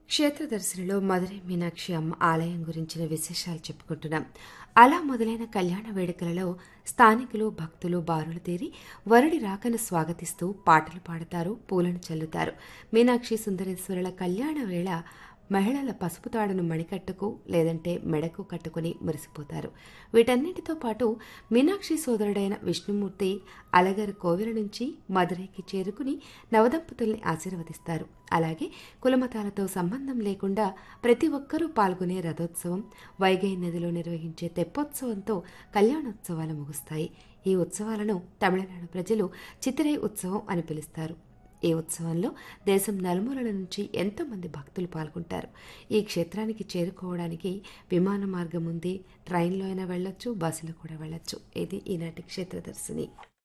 క్షేత్రదర్శినిలో మధురై మీనాక్షి అమ్మ ఆలయం గురించిన విశేషాలు చెప్పుకుంటున్నాం అలా మొదలైన కళ్యాణ వేడుకలలో స్థానికులు భక్తులు బారులు తీరి వరుడి రాకను స్వాగతిస్తూ పాటలు పాడతారు పూలను చల్లుతారు మీనాక్షి సుందరేశ్వరుల కళ్యాణ వేళ మహిళల పసుపు తాడును మణికట్టుకు లేదంటే మెడకు కట్టుకుని మురిసిపోతారు వీటన్నిటితో పాటు మీనాక్షి సోదరుడైన విష్ణుమూర్తి అలగర్ కోవెల నుంచి మదురైకి చేరుకుని నవదంపతుల్ని ఆశీర్వదిస్తారు అలాగే కులమతాలతో సంబంధం లేకుండా ప్రతి ఒక్కరూ పాల్గొనే రథోత్సవం వైగై నదిలో నిర్వహించే తెప్పోత్సవంతో కళ్యాణోత్సవాలు ముగుస్తాయి ఈ ఉత్సవాలను తమిళనాడు ప్రజలు చితిరై ఉత్సవం అని పిలుస్తారు ఈ ఉత్సవంలో దేశం నలుమూలల నుంచి ఎంతో మంది భక్తులు పాల్గొంటారు ఈ క్షేత్రానికి చేరుకోవడానికి విమాన మార్గం ఉంది ట్రైన్లో అయినా వెళ్ళొచ్చు బస్సులో కూడా వెళ్ళొచ్చు ఇది ఈనాటి క్షేత్రదర్శిని